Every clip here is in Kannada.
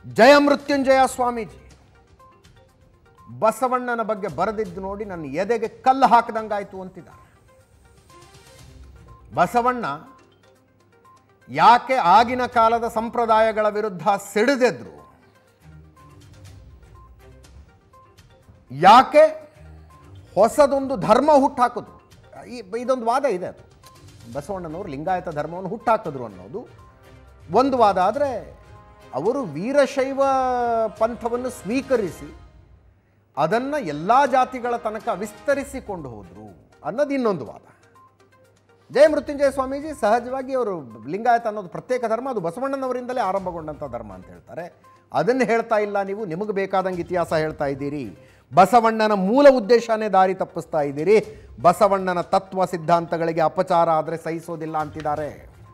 ಜಯ ಮೃತ್ಯುಂಜಯ ಸ್ವಾಮೀಜಿ ಬಸವಣ್ಣನ ಬಗ್ಗೆ ಬರೆದಿದ್ದು ನೋಡಿ ನನ್ನ ಎದೆಗೆ ಕಲ್ಲು ಹಾಕದಂಗಾಯ್ತು ಅಂತಿದ್ದಾರೆ ಬಸವಣ್ಣ ಯಾಕೆ ಆಗಿನ ಕಾಲದ ಸಂಪ್ರದಾಯಗಳ ವಿರುದ್ಧ ಸಿಡಿದೆದ್ರು ಯಾಕೆ ಹೊಸದೊಂದು ಧರ್ಮ ಹುಟ್ಟಾಕಿದ್ರು ಈ ಇದೊಂದು ವಾದ ಇದೆ ಅದು ಬಸವಣ್ಣನವರು ಲಿಂಗಾಯತ ಧರ್ಮವನ್ನು ಹುಟ್ಟಾಕಿದ್ರು ಅನ್ನೋದು ಒಂದು ವಾದ ಆದರೆ ಅವರು ವೀರಶೈವ ಪಂಥವನ್ನು ಸ್ವೀಕರಿಸಿ ಅದನ್ನು ಎಲ್ಲ ಜಾತಿಗಳ ತನಕ ವಿಸ್ತರಿಸಿಕೊಂಡು ಹೋದರು ಅನ್ನೋದು ಇನ್ನೊಂದು ವಾದ ಜಯ ಮೃತ್ಯುಂಜಯ ಸ್ವಾಮೀಜಿ ಸಹಜವಾಗಿ ಅವರು ಲಿಂಗಾಯತ ಅನ್ನೋದು ಪ್ರತ್ಯೇಕ ಧರ್ಮ ಅದು ಬಸವಣ್ಣನವರಿಂದಲೇ ಆರಂಭಗೊಂಡಂಥ ಧರ್ಮ ಅಂತ ಹೇಳ್ತಾರೆ ಅದನ್ನು ಹೇಳ್ತಾ ಇಲ್ಲ ನೀವು ನಿಮಗೆ ಬೇಕಾದಂಗೆ ಇತಿಹಾಸ ಹೇಳ್ತಾ ಇದ್ದೀರಿ ಬಸವಣ್ಣನ ಮೂಲ ಉದ್ದೇಶನೇ ದಾರಿ ತಪ್ಪಿಸ್ತಾ ಇದ್ದೀರಿ ಬಸವಣ್ಣನ ತತ್ವ ಸಿದ್ಧಾಂತಗಳಿಗೆ ಅಪಚಾರ ಆದರೆ ಸಹಿಸೋದಿಲ್ಲ ಅಂತಿದ್ದಾರೆ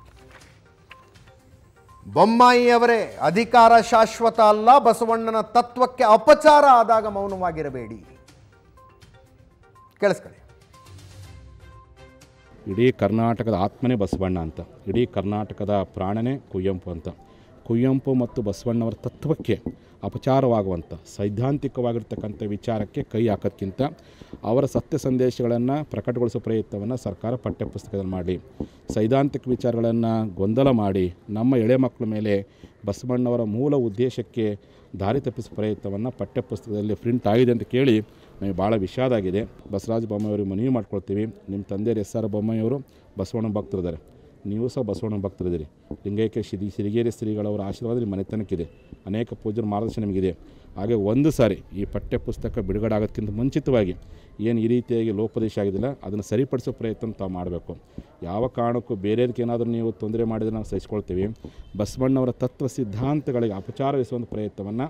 ಬೊಮ್ಮಾಯಿಯವರೇ ಅಧಿಕಾರ ಶಾಶ್ವತ ಅಲ್ಲ ಬಸವಣ್ಣನ ತತ್ವಕ್ಕೆ ಅಪಚಾರ ಆದಾಗ ಮೌನವಾಗಿರಬೇಡಿ ಕೇಳಿಸ್ಕೊಳ್ಳಿ ಇಡೀ ಕರ್ನಾಟಕದ ಆತ್ಮನೇ ಬಸವಣ್ಣ ಅಂತ ಇಡೀ ಕರ್ನಾಟಕದ ಪ್ರಾಣನೇ ಕುವೆಂಪು ಅಂತ ಕುವೆಂಪು ಮತ್ತು ಬಸವಣ್ಣವರ ತತ್ವಕ್ಕೆ ಅಪಚಾರವಾಗುವಂಥ ಸೈದ್ಧಾಂತಿಕವಾಗಿರ್ತಕ್ಕಂಥ ವಿಚಾರಕ್ಕೆ ಕೈ ಹಾಕೋದ್ಕಿಂತ ಅವರ ಸತ್ಯ ಸಂದೇಶಗಳನ್ನು ಪ್ರಕಟಗೊಳಿಸೋ ಪ್ರಯತ್ನವನ್ನು ಸರ್ಕಾರ ಪಠ್ಯಪುಸ್ತಕದಲ್ಲಿ ಮಾಡಲಿ ಸೈದ್ಧಾಂತಿಕ ವಿಚಾರಗಳನ್ನು ಗೊಂದಲ ಮಾಡಿ ನಮ್ಮ ಎಳೆ ಮಕ್ಕಳ ಮೇಲೆ ಬಸವಣ್ಣವರ ಮೂಲ ಉದ್ದೇಶಕ್ಕೆ ದಾರಿ ತಪ್ಪಿಸೋ ಪ್ರಯತ್ನವನ್ನು ಪಠ್ಯಪುಸ್ತಕದಲ್ಲಿ ಪ್ರಿಂಟ್ ಆಗಿದೆ ಅಂತ ಕೇಳಿ ನಮಗೆ ಭಾಳ ವಿಷಾದ ಆಗಿದೆ ಬಸವರಾಜ ಬೊಮ್ಮಾಯಿಯವರಿಗೆ ಮನವಿ ಮಾಡ್ಕೊಳ್ತೀವಿ ನಿಮ್ಮ ತಂದೆಯವರು ಎಸ್ ಆರ್ ಬೊಮ್ಮಾಯಿಯವರು ಬಸವಣ್ಣ ಭಕ್ತರಿದ್ದಾರೆ ನೀವು ಸಹ ಬಸವಣ್ಣ ಭಕ್ತರಿದ್ದೀರಿ ಲಿಂಗೈಕ್ಯ ಶ್ರೀ ಸಿರಿಗೇರಿ ಶ್ರೀಗಳವರ ಆಶೀರ್ವಾದ ನಿಮ್ಮ ಮನೆತನಕ್ಕಿದೆ ಅನೇಕ ಪೂಜ್ಯರ ಮಾರ್ಗದರ್ಶನ ನಿಮಗಿದೆ ಹಾಗೆ ಒಂದು ಸಾರಿ ಈ ಪಠ್ಯ ಪುಸ್ತಕ ಬಿಡುಗಡೆ ಆಗೋದಕ್ಕಿಂತ ಮುಂಚಿತವಾಗಿ ಏನು ಈ ರೀತಿಯಾಗಿ ಲೋಪದೇಶ ಆಗಿದಿಲ್ಲ ಅದನ್ನು ಸರಿಪಡಿಸೋ ಪ್ರಯತ್ನ ತಾವು ಮಾಡಬೇಕು ಯಾವ ಕಾರಣಕ್ಕೂ ಬೇರೆಯದಕ್ಕೆ ಏನಾದರೂ ನೀವು ತೊಂದರೆ ಮಾಡಿದರೆ ನಾವು ಸಹಿಸ್ಕೊಳ್ತೀವಿ ಬಸವಣ್ಣವರ ತತ್ವ ಸಿದ್ಧಾಂತಗಳಿಗೆ ಅಪಚಾರವಿಸುವಂಥ ಪ್ರಯತ್ನವನ್ನು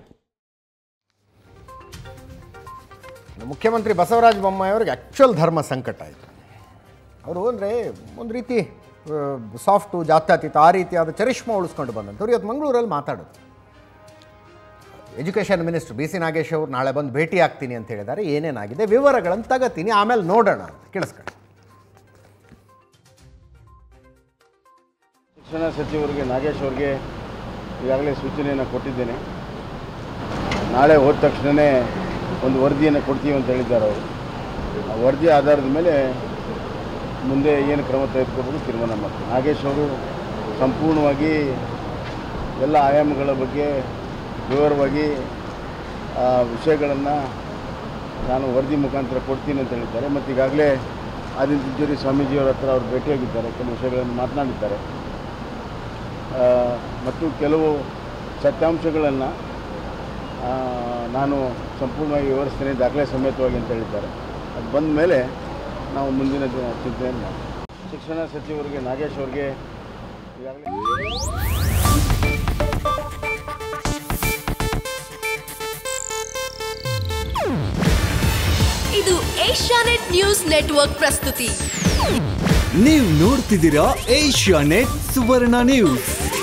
ಮುಖ್ಯಮಂತ್ರಿ ಬಸವರಾಜ ಬೊಮ್ಮಾಯಿ ಅವರಿಗೆ ಆ್ಯಕ್ಚುಯಲ್ ಧರ್ಮ ಸಂಕಟ ಆಯಿತು ಅವರು ಅಂದರೆ ಒಂದು ರೀತಿ ಸಾಫ್ಟು ಜಾತ್ಯತೀತ ಆ ರೀತಿಯಾದ ಚರಿಷ್ಮಾ ಉಳಿಸ್ಕೊಂಡು ಬಂದಂಥವ್ರು ಇವತ್ತು ಮಂಗಳೂರಲ್ಲಿ ಮಾತಾಡೋದು education minister B C Nagesh ಅವರು ನಾಳೆ ಬಂದು ಭೇಟಿ ಆಗ್ತೀನಿ ಅಂತ ಹೇಳಿದ್ದಾರೆ ಏನೇನಾಗಿದೆ ವಿವರಗಳನ್ನು ತಗೋತೀನಿ ಆಮೇಲೆ ನೋಡೋಣ ಅಂತ ಕೇಳಿಸ್ಕೊಳ್ಳಿ ಶಿಕ್ಷಣ ಸಚಿವರಿಗೆ ನಾಗೇಶ್ ಅವರಿಗೆ ಈಗಾಗಲೇ ಸೂಚನೆಯನ್ನು ಕೊಟ್ಟಿದ್ದೇನೆ ನಾಳೆ ಹೋದ ತಕ್ಷಣವೇ ಒಂದು ವರದಿಯನ್ನು ಕೊಡ್ತೀವಿ ಅಂತ ಹೇಳಿದ್ದಾರೆ ಅವರು ಆ ವರದಿ ಆಧಾರದ ಮೇಲೆ ಮುಂದೆ ಏನು ಕ್ರಮ ತೆಗೆದುಕೋಬೇಕು ತೀರ್ಮಾನ ಮಾಡ್ತೀವಿ ನಾಗೇಶ್ ಅವರು ಸಂಪೂರ್ಣವಾಗಿ ಎಲ್ಲ ಆಯಾಮಗಳ ಬಗ್ಗೆ ವಿವರವಾಗಿ ಆ ವಿಷಯಗಳನ್ನು ನಾನು ವರದಿ ಮುಖಾಂತರ ಕೊಡ್ತೀನಿ ಅಂತ ಹೇಳಿದ್ದಾರೆ ಮತ್ತು ಈಗಾಗಲೇ ಆದಿತ್ಯ ತಿಜ್ಜೂರಿ ಸ್ವಾಮೀಜಿಯವರ ಹತ್ರ ಅವರು ಭೇಟಿಯಾಗಿದ್ದಾರೆ ಕೆಲವು ವಿಷಯಗಳನ್ನು ಮಾತನಾಡಿದ್ದಾರೆ ಆ, ಮತ್ತು ಕೆಲವು ಸತ್ಯಾಂಶಗಳನ್ನು ನಾನು ಸಂಪೂರ್ಣವಾಗಿ ವಿವರಿಸ್ತೇನೆ ದಾಖಲೆ ಸಮೇತವಾಗಿ ಅಂತ ಹೇಳಿದ್ದಾರೆ ಅದು ಬಂದ ಮೇಲೆ ನಾವು ಮುಂದಿನ ದಿನ ಚಿಂತನೆಯನ್ನು ಮಾಡ್ತೀವಿ. ಶಿಕ್ಷಣ ಸಚಿವರಿಗೆ ನಾಗೇಶ್ ಅವರಿಗೆ ಈಗಾಗಲೇ ಇದು ಏಷ್ಯಾನೆಟ್ ನ್ಯೂಸ್ ನೆಟ್ವರ್ಕ್ ಪ್ರಸ್ತುತಿ ನೀವು ನೋಡ್ತಿದ್ದೀರಾ ಏಷ್ಯಾ ನೆಟ್ ಸುವರ್ಣ ನ್ಯೂಸ್